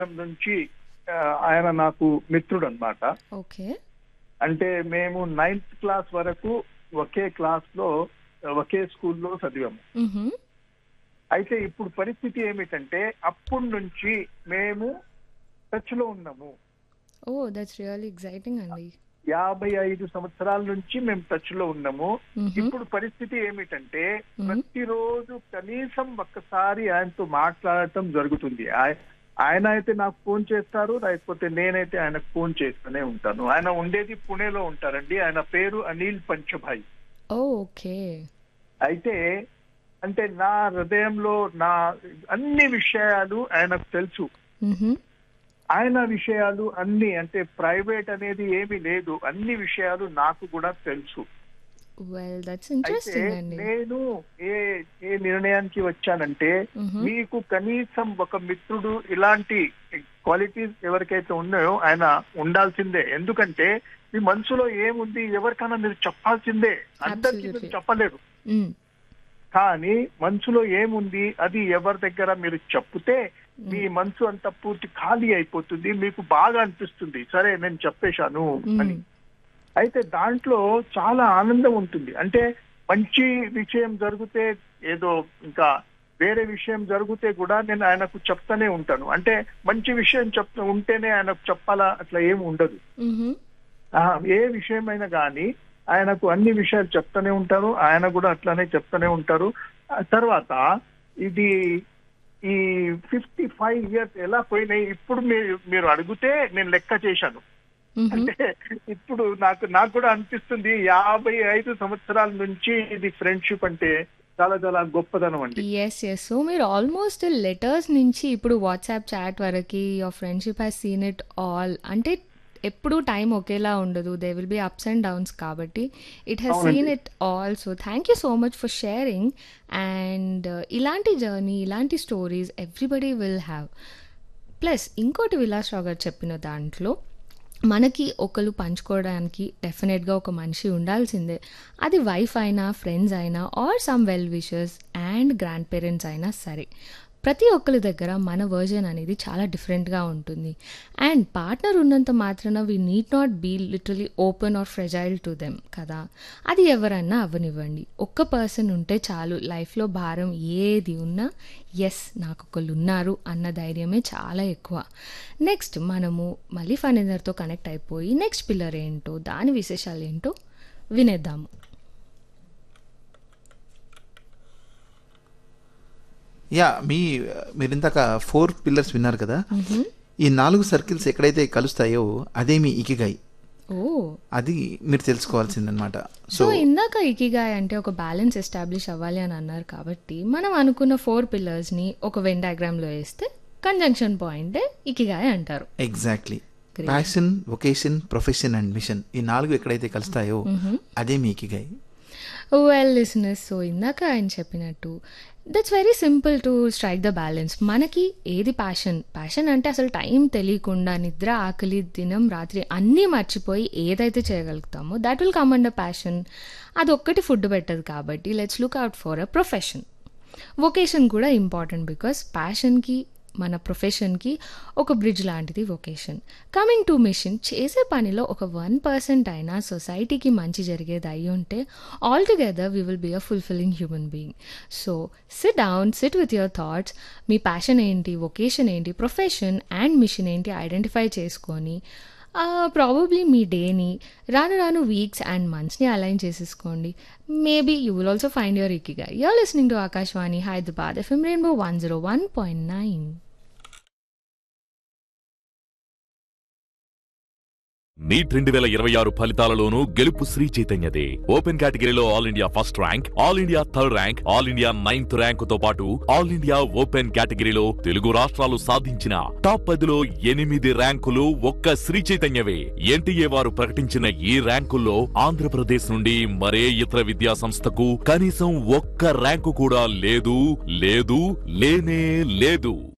నుంచి ఆ, ఆయన నాకు మిత్రుడు అనమాట ఓకే అంటే మేము నైన్త్ క్లాస్ వరకు ఒకే క్లాస్ లో ఒకే స్కూల్లో చదివాము మ్హూ. అయితే ఇప్పుడు పరిస్థితి ఏమిటంటే అప్పటి నుంచి మేము టచ్ లో ఉన్నాము ఓ దట్స్ రియల్లీ ఎగ్జైటింగ్ అండి యాభై ఐదు సంవత్సరాల నుంచి మేము టచ్ లో ఉన్నాము మ్హూ. ఇప్పుడు పరిస్థితి ఏమిటంటే మ్మ్. ప్రతిరోజు కనీసం ఒక్కసారి ఆయనతో మాట్లాడటం జరుగుతుంది ఆయ- ఆయన అయితే నాకు ఫోన్ చేస్తారు లేకపోతే నేనైతే ఆయనకు ఫోన్ చేస్తూనే ఉంటాను ఆయన ఉండేది పుణేలో ఉంటారండి ఆయన పేరు అనిల్ పంచభాయ్ ఓ ఓకే అయితే అంటే నా హృదయంలో నా అన్ని విషయాలు ఆయనకు తెలుసు మ్హూ. ఆయన విషయాలు అన్ని అంటే ప్రైవేట్ అనేది ఏమీ లేదు అన్ని విషయాలు నాకు కూడా తెలుసు వెల్ దట్స్ అయితే ఇంట్రెస్టింగ్ అండి నేను ఏ ఏ నిర్ణయానికి వచ్చానంటే మ్హూ. మీకు కనీసం ఒక మిత్రుడు ఇలాంటి క్వాలిటీస్ ఎవరికైతే ఉన్నాయో ఆయన ఉండాల్సిందే ఎందుకంటే మీ మనసులో ఏముంది ఎవరికైనా మీరు చెప్పాల్సిందే అందరికీ మీరు Absolutely. చెప్పలేరు మ్. కానీ మనసులో ఏముంది అది ఎవరి దగ్గర మీరు చెప్తే మీ మనసు అంతా పూర్తి ఖాళీ అయిపోతుంది మీకు బాగా అనిపిస్తుంది సరే నేను చెప్పేశాను అని మ్. అయితే దాంట్లో చాలా ఆనందం ఉంటుంది అంటే మంచి విషయం జరిగితే ఏదో ఇంకా వేరే విషయం జరిగితే కూడా నేను ఆయనకు చెప్తానే ఉంటాను అంటే మంచి విషయం చెప్తూ ఉంటేనే ఆయనకు చెప్పాలా అట్లా ఏమి ఉండదు మ్హూ. ఆ, ఏ విషయమైనా కానీ ఆయనకు అన్ని విషయాలు చెప్తానే ఉంటారు ఆయన కూడా అట్లానే చెప్తానే ఉంటారు ఆ తర్వాత ఇది ఈ ఫిఫ్టీ ఫైవ్ ఇయర్స్ ఎలా పోయినాయి ఇప్పుడు మీరు మీరు అడిగితే నేను లెక్క చేశాను మ్హూ. అంటే ఇప్పుడు నాకు నాకు కూడా అనిపిస్తుంది యాభై ఐదు సంవత్సరాల నుంచి ఇది ఫ్రెండ్షిప్ అంటే చాలా చాలా గొప్పదనం అండి ఎస్ ఎస్ సో మీరు ఆల్మోస్ట్ లెటర్స్ నుంచి ఇప్పుడు వాట్సాప్ చాట్ వరకు your friendship has seen it all అంటే ఎప్పుడు టైం ఒకేలా ఉండదు they will be ups and downs కాబట్టి ఇట్ హ్యాస్ అవునండి. Seen it all so thank you so much for sharing and ఇలాంటి జర్నీ ఇలాంటి stories everybody will have plus ఇంకోటి విలాస్ రావు గారు చెప్పిన దాంట్లో మనకి ఒకరు పంచుకోవడానికి డెఫినెట్గా ఒక మనిషి ఉండాల్సిందే అది వైఫ్ అయినా ఫ్రెండ్స్ అయినా or some well wishers and grandparents అయినా సరే ప్రతి ఒక్కరి దగ్గర మన వర్జన్ అనేది చాలా డిఫరెంట్గా ఉంటుంది అండ్ పార్ట్నర్ ఉన్నంత మాత్రాన we need not be literally open or fragile to them కదా అది ఎవరన్నా అవ్వనివ్వండి ఒక్క పర్సన్ ఉంటే చాలు లైఫ్లో భారం ఏది ఉన్నా ఎస్ నాకు ఒకళ్ళు ఉన్నారు అన్న ధైర్యమే చాలా ఎక్కువ నెక్స్ట్ మనము మళ్ళీ ఫైనర్తో కనెక్ట్ అయిపోయి నెక్స్ట్ పిల్లర్ ఏంటో దాని విశేషాలు ఏంటో వినేద్దాము యా మీ మీరు ఇందాక ఫోర్ పిల్లర్స్ విన్నారు కదా ఈ నాలుగు సర్కిల్స్ ఎక్కడైతే కలుస్తాయో అదే మీ ఇకిగాయి ఓ అది మీరు తెలుసుకోవాల్సిందనమాట సో సో ఇందాక ఇకిగాయ్ అంటే ఒక బ్యాలెన్స్ ఎస్టాబ్లిష్ అవ్వాలి అని అన్నారు కాబట్టి మనం అనుకున్న ఫోర్ పిల్లర్స్ని ఒక వెన్ డయాగ్రామ్లో వేస్తే కంజంక్షన్ పాయింటే ఇకిగాయ్ అంటారు exactly Great. Passion vocation profession and mission ఈ నాలుగు ఎక్కడైతే కలుస్తాయో అదే మీ ఇకిగాయి వెల్ లిసినెస్ సో ఇందాక ఆయన చెప్పినట్టు that's very simple to strike the balance మనకి ఏది ప్యాషన్ ప్యాషన్ అంటే అసలు టైం తెలియకుండా నిద్ర ఆకలి దినం రాత్రి అన్నీ మర్చిపోయి ఏదైతే చేయగలుగుతామో that will come under passion అది ఒక్కటి ఫుడ్ పెట్టదు కాబట్టి let's look out for a profession vocation కూడా ఇంపార్టెంట్ బికాస్ ప్యాషన్కి మన ప్రొఫెషన్కి ఒక బ్రిడ్జ్ లాంటిది వొకేషన్ కమింగ్ టు మిషన్ చేసే పనిలో ఒక వన్ పర్సెంట్ అయినా సొసైటీకి మంచి జరిగేది అయి ఉంటే all together we will be a fulfilling human being so sit down sit with your thoughts మీ ప్యాషన్ ఏంటి వొకేషన్ ఏంటి ప్రొఫెషన్ అండ్ మిషన్ ఏంటి ఐడెంటిఫై చేసుకొని ప్రాబబ్లీ మీ డేని రాను రాను వీక్స్ అండ్ మంత్స్ని అలైన్ చేసేసుకోండి maybe you will also find your ikigai you're listening to Akashvani Hyderabad FM rainbow one zero one point nine NEET రెండు వేల ఇరవై ఆరు ఫలితాలలోనూ గెలుపు శ్రీ చైతన్యదే ఓపెన్ కేటగిరీలో all India first rank all India third rank all India ninth rank తో పాటు ఆల్ ఇండియా ఓపెన్ కేటగిరీలో తెలుగు రాష్ట్రాలు సాధించిన టాప్ పదిలో ఎనిమిది ర్యాంకులు ఒక్క శ్రీ చైతన్యవే ఎన్టీఏ వారు ప్రకటించిన ఈ ర్యాంకుల్లో ఆంధ్రప్రదేశ్ నుండి మరే ఇతర విద్యా సంస్థకు కనీసం ఒక్క ర్యాంకు కూడా లేదు లేదు లేనే లేదు